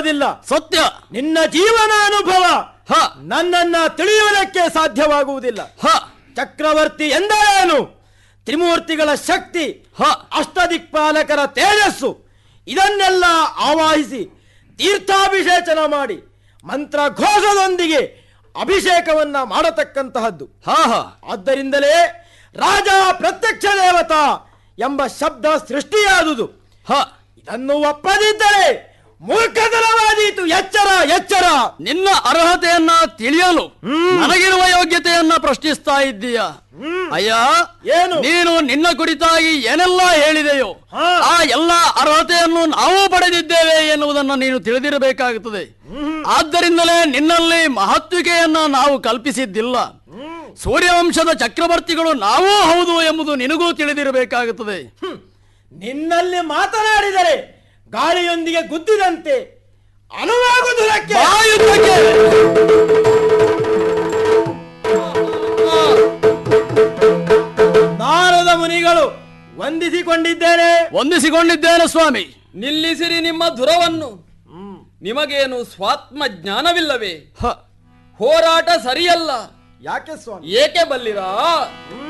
ಸಾಧ್ಯವಾದಿಲ್ಲ ಸತ್ಯ ನಿನ್ನ ಜೀವನ ಅನುಭವ ಹ ನನ್ನನ್ನ ತಿಳಿಯುವುದಕ್ಕೆ ಸಾಧ್ಯವಾಗುವುದಿಲ್ಲ ಹ ಚಕ್ರವರ್ತಿ ಎಂದರೇನು ತ್ರಿಮೂರ್ತಿಗಳ ಶಕ್ತಿ ಹ ಅಷ್ಟದಿಕ್ಪಾಲಕರ ತೇಜಸ್ಸು ಇದನ್ನೆಲ್ಲ ಆವಾಹಿಸಿ ತೀರ್ಥಾಭಿಷೇಚನ ಮಾಡಿ ಮಂತ್ರ ಘೋಷದೊಂದಿಗೆ ಅಭಿಷೇಕವನ್ನ ಮಾಡತಕ್ಕಂತಹದ್ದು ಹ ಹ ಆದ್ದರಿಂದಲೇ ರಾಜ ಪ್ರತ್ಯಕ್ಷ ದೇವತಾ ಎಂಬ ಶಬ್ದ ಸೃಷ್ಟಿಯಾದುದು ಹ ಇದನ್ನು ಒಪ್ಪದಿದ್ದರೆ ಮೂರ್ಖತನವಾದೀತು ಎಚ್ಚರ ಎಚ್ಚರ ನಿನ್ನ ಅರ್ಹತೆಯನ್ನ ತಿಳಿಯಲು ನನಗಿರುವ ಯೋಗ್ಯತೆಯನ್ನ ಪ್ರಶ್ನಿಸ್ತಾ ಇದ್ದೀಯ ಅಯ್ಯ ಏನು? ನೀನು ನಿನ್ನ ಕುರಿತಾಗಿ ಏನೆಲ್ಲ ಹೇಳಿದೆಯೋ ಹಾ. ಆ ಎಲ್ಲ ಅರ್ಹತೆಯನ್ನು ನಾವು ಪಡೆದಿದ್ದೇವೆ ಎನ್ನುವುದನ್ನು ನೀನು ತಿಳಿದಿರಬೇಕಾಗುತ್ತದೆ ಆದ್ದರಿಂದಲೇ ನಿನ್ನಲ್ಲಿ ಮಹತ್ವಿಕೆಯನ್ನ ನಾವು ಕಲ್ಪಿಸಿದ್ದಿಲ್ಲ ಸೂರ್ಯವಂಶದ ಚಕ್ರವರ್ತಿಗಳು ನಾವೂ ಹೌದು ಎಂಬುದು ನಿನಗೂ ತಿಳಿದಿರಬೇಕಾಗುತ್ತದೆ ಹ್ಮ್. ನಿನ್ನಲ್ಲಿ ಮಾತನಾಡಿದರೆ ಗಾಳಿಯೊಂದಿಗೆ ಗುದ್ದಿದಂತೆ ಅನುವಾಗುವುದಕ್ಕೆ ಬಾಯುದ್ದಕ್ಕೆ ನಾರದ ಮುನಿಗಳು ವಂದಿಸಿಕೊಂಡಿದ್ದೇನೆ ವಂದಿಸಿಕೊಂಡಿದ್ದೇನೆ ಸ್ವಾಮಿ ನಿಲ್ಲಿಸಿರಿ ನಿಮ್ಮ ದುರವನ್ನು ನಿಮಗೇನು ಸ್ವಾತ್ಮ ಜ್ಞಾನವಿಲ್ಲವೇ ಹ ಹೋರಾಟ ಸರಿಯಲ್ಲ ಯಾಕೆ ಸ್ವಾಮಿ ಏಕೆ ಬಲ್ಲಿರಾ